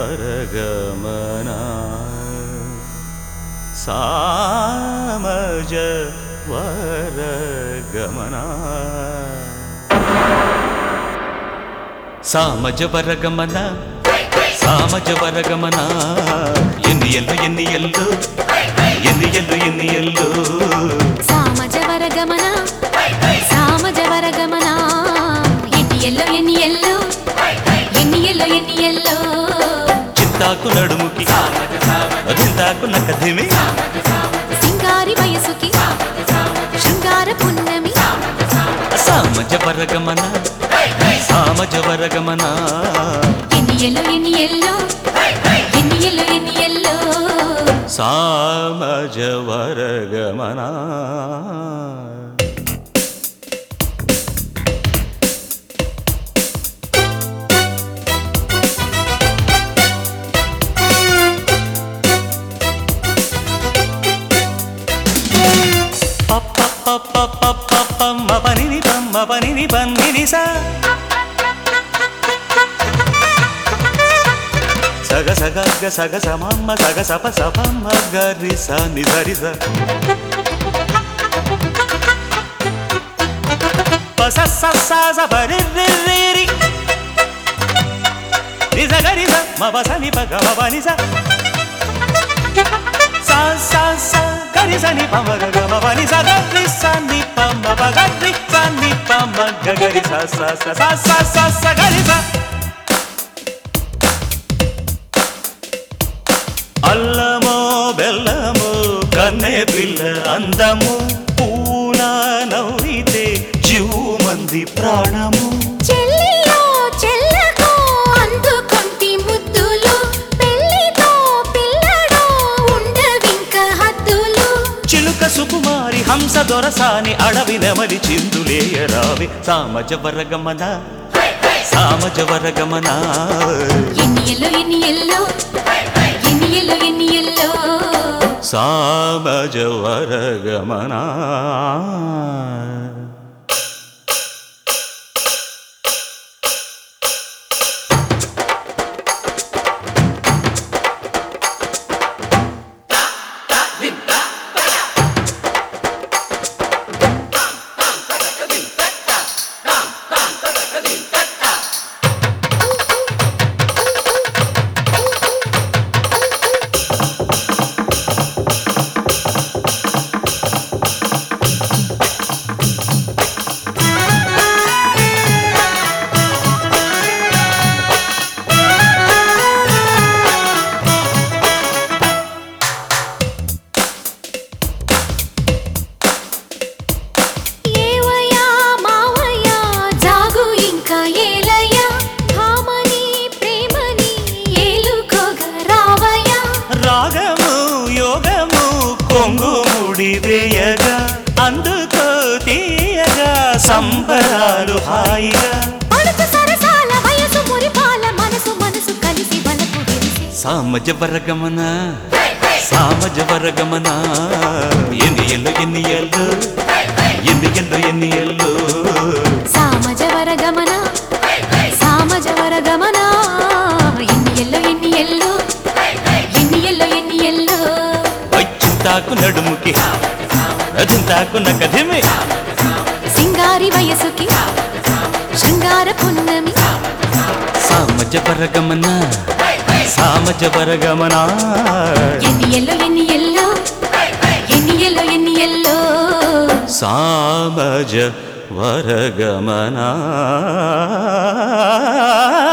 వరగమన సామజ వరగమన సామజ వరగమన సామజ వరగమన ఎన్ని ఎల్లు ఎన్ని ఎల్లు ఎన్ని ఎల్లు ఎన్ని ఎల్లు సామజవర గమన సామజవర గమన ఎన్ని ఎల్లో ఎన్ని ఎల్లో ఎన్ని ఎల్లో ఎన్ని ఎల్లో చింతాకు నడుముకి చింతాకు నకధిమి సింగారి వయసుకి శృంగార పున్నమి సామజ వరగమన సామజ వరగమన ఎన్ని ఎల్లో ఎన్ని ఎల్లో ఎన్ని ఎల్లో ఎన్ని ఎల్లో సామజ వరగమన పనిని పమ్మ పనిని పన్నిని సా సగ సగ గ సగ సమమ్మ సగ సప సపమ్మ గరి స నిజరి స పస స స స పరి రి రి రి నిజ గరి స మ పస ని ప గ మ ప ని స స స స గరి స ని ప మ గ గ మ ప ని స గ రి స ని ప మ ప గ రి స ని ప మ గ గ రి స స స స స స స గరి స అల్లమో బెల్లమో కన్నే పిల్ల అందము పూల నవ్వితే జీవు మంది ప్రాణము చెల్లిలో చెల్లకో అందుకొంటి ముద్దులు పెళ్లితో పిల్లడో ఉండవింక హద్దులు చిలుక సుకుమారి హంస దొరసాని అడవి నెమలి చిందులేయరావి సామజ వరగమన సామజ వరగమన ఎన్ని ఎల్లో ఎన్ని ఎల్లో ఎన్ని ఎల్లో ఎన్ని ఎల్లో సామజ వరగమన ఏవయ్యా మావయ్యా జాగు ఇంకా ఏలయ్యా భామని ప్రేమని ఏలుకోగా రావయ్యా రాగము యోగము కొంగు ముడి వేయగా అందుకో తీయగా సంబరాలు హాయిగా అడుగు సరసాల వయసు మురిపాల మనసు మనసు కలిసి వలపు విరిసి సామజ వరగమన సామజ వరగమన ఎన్ని ఎల్లు ఎన్ని ఎల్లు ఎన్ని ఎల్లు ఎన్ని ఎల్లు సామజవర గమన సామజవర గమన ఎన్ని ఎల్లో ఎన్ని ఎల్లో ఎన్ని ఎల్లో ఎన్ని ఎల్లో చింతాకు నడుముకి చింతాకు నకధిమి సింగారి వయసుకి శృంగార పున్నమి సామజ వరగమన సామజ వరగమన ఎన్ని ఎల్లో ఎన్ని ఎల్లో ఎన్ని ఎల్లో ఎన్ని ఎల్లో సామజ వరగమనా